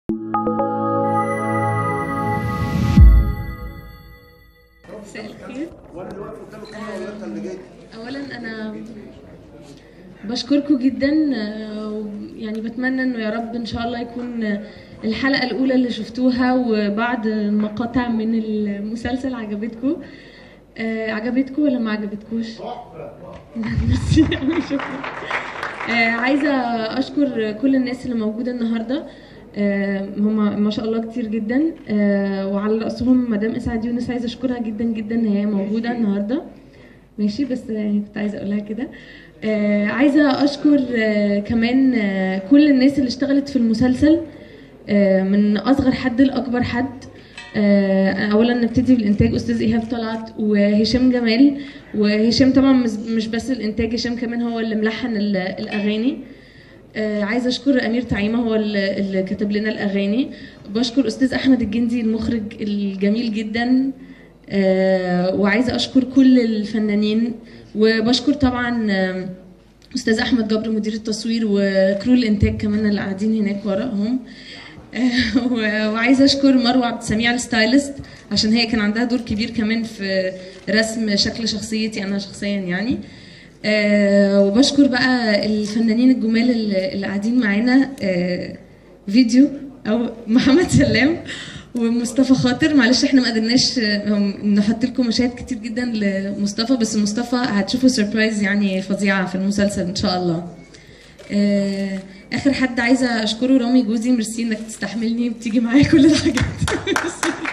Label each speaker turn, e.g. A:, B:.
A: مساء الخير
B: وانا اللي واقف قدام الكاميرا ولا انت اللي جاي؟
A: اولا انا بشكركم جدا آه، يعني بتمنى انه يا رب ان شاء الله يكون آه، الحلقه الاولى اللي شفتوها وبعض المقاطع من المسلسل عجبتكم آه، عجبتكم ولا ما عجبتكوش ميرسي أوي، شكرا آه، عايزه اشكر كل الناس اللي موجوده النهارده آه، هما ما شاء الله كتير جدا آه، وعلى راسهم مدام اسعاد يونس عايزه اشكرها جدا جدا ان هي موجوده النهارده ماشي بس يعني كنت عايزه اقولها كده آه عايزه اشكر آه كمان آه كل الناس اللي اشتغلت في المسلسل آه من اصغر حد لاكبر حد آه اولا نبتدي بالانتاج استاذ ايهاب طلعت وهشام جمال وهشام طبعا مش- مش بس الانتاج هشام كمان هو اللي ملحن ال- الاغاني آه عايزه اشكر امير تعيمه هو اللي اللي كتب لنا الاغاني بشكر استاذ احمد الجندي المخرج الجميل جدا آه وعايزه اشكر كل الفنانين وبشكر طبعا آم، استاذ احمد جبر مدير التصوير وكرو الانتاج كمان اللي قاعدين هناك وراهم آه، و- وعايزه اشكر مروه عبد السميع الستايلست عشان هي كان عندها دور كبير كمان في رسم شكل شخصيتي انا شخصيا يعني آه، وبشكر بقى الفنانين الجمال اللي اللي قاعدين معانا آه، فيديو او محمد سلام ومصطفى خاطر معلش احنا ما قدرناش آه، نحط لكم مشاهد كتير جدا لمصطفى بس مصطفى هتشوفوا سربرايز يعني فظيعه في المسلسل ان شاء الله آه، اخر حد عايزه اشكره رامي جوزي ميرسي انك تستحملني وبتيجي معايا كل الحاجات ميرسي.